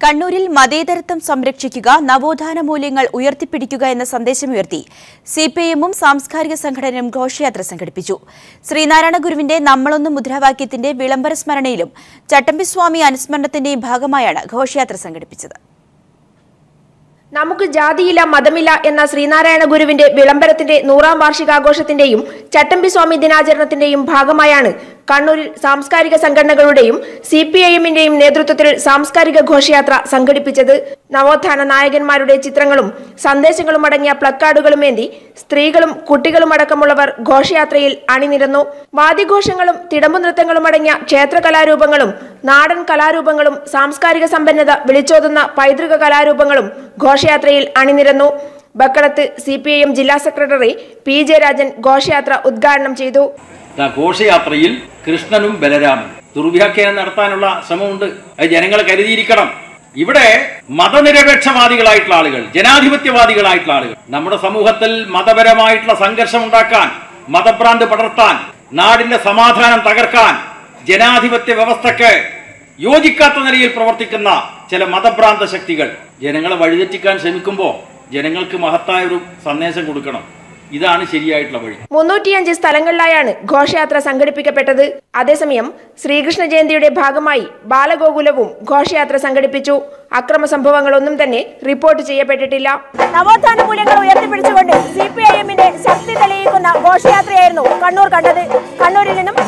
കണ്ണൂരിൽ മതേതരത്വം സംരക്ഷിക്കുക നവോത്ഥാന മൂല്യങ്ങൾ ഉയർത്തിപ്പിടിക്കുക എന്ന സന്ദേശമുയർത്തി സിപിഐഎമ്മും സാംസ്കാരിക സംഘടനയും ഘോഷയാത്ര സംഘടിപ്പിച്ചു ശ്രീനാരായണ ഗുരുവിന്റെ നമ്മളൊന്ന് മുദ്രാവാക്യത്തിന്റെ വിളംബര സ്മരണയിലും ചട്ടമ്പിസ്വാമി അനുസ്മരണത്തിന്റെയും ഭാഗമായാണ് ഘോഷയാത്ര സംഘടിപ്പിച്ചത് നമുക്ക് ജാതിയില്ല മതമില്ല എന്ന ശ്രീനാരായണ ഗുരുവിന്റെ വിളംബരത്തിന്റെ നൂറാം വാർഷികാഘോഷത്തിന്റെയും ചട്ടമ്പി സ്വാമി ദിനാചരണത്തിന്റെയും ഭാഗമായാണ് കണ്ണൂരിൽ സാംസ്കാരിക സംഘടനകളുടെയും സി പി ഐ എമ്മിന്റെയും നേതൃത്വത്തിൽ സാംസ്കാരിക ഘോഷയാത്ര സംഘടിപ്പിച്ചത് നവോത്ഥാന നായകന്മാരുടെ ചിത്രങ്ങളും സന്ദേശങ്ങളും അടങ്ങിയ പ്ലക്കാർഡുകളുമേന്തി സ്ത്രീകളും കുട്ടികളും അടക്കമുള്ളവർ ഘോഷയാത്രയിൽ അണിനിരന്നു വാദ്യഘോഷങ്ങളും തിടമ്പു നൃത്തങ്ങളും അടങ്ങിയ ക്ഷേത്ര കലാരൂപങ്ങളും നാടൻ കലാരൂപങ്ങളും സാംസ്കാരിക സമ്പന്നത വിളിച്ചോതുന്ന പൈതൃക കലാരൂപങ്ങളും ഘോഷയാത്രയിൽ അണിനിരന്നു ബക്കളത്ത് സി പി ഐ എം ജില്ലാ സെക്രട്ടറി പി ജെ രാജൻ ഘോഷയാത്ര ഉദ്ഘാടനം ചെയ്തു ആ ഘോഷയാത്രയിൽ കൃഷ്ണനും ബലരാമനും ദുർവ്യാഖ്യാനം നടത്താനുള്ള ശ്രമമുണ്ട് അത് ജനങ്ങൾ കരുതിയിരിക്കണം ഇവിടെ മതനിരപേക്ഷവാദികളായിട്ടുള്ള ആളുകൾ ജനാധിപത്യവാദികളായിട്ടുള്ള ആളുകൾ നമ്മുടെ സമൂഹത്തിൽ മതപരമായിട്ടുള്ള സംഘർഷം ഉണ്ടാക്കാൻ മതഭ്രാന്ത് പടർത്താൻ നാടിന്റെ സമാധാനം തകർക്കാൻ ജനാധിപത്യ വ്യവസ്ഥക്ക് യോജിക്കാത്ത നിലയിൽ പ്രവർത്തിക്കുന്ന ചില മതഭ്രാന്ത ശക്തികൾ ജനങ്ങളെ വഴിതെറ്റിക്കാൻ ശ്രമിക്കുമ്പോൾ ജനങ്ങൾക്ക് മഹത്തായ ഒരു സന്ദേശം കൊടുക്കണം ഇതാണ് ശരിയായിട്ടുള്ള വഴി മുന്നൂറ്റിയഞ്ച് സ്ഥലങ്ങളിലായാണ് ഘോഷയാത്ര സംഘടിപ്പിക്കപ്പെട്ടത് അതേസമയം ശ്രീകൃഷ്ണ ജയന്തിയുടെ ഭാഗമായി ബാലഗോകുലവും ഘോഷയാത്ര സംഘടിപ്പിച്ചു അക്രമ സംഭവങ്ങളൊന്നും തന്നെ റിപ്പോർട്ട് ചെയ്യപ്പെട്ടിട്ടില്ല നവോത്ഥാന മൂല്യങ്ങൾ ഉയർത്തിപ്പിടിച്ചുകൊണ്ട് സി പി ഐ എമ്മിന്റെ ശക്തി തെളിയിക്കുന്ന ഘോഷയാത്രയായിരുന്നു കണ്ണൂർ കണ്ടത് കണ്ണൂരിൽ നിന്നും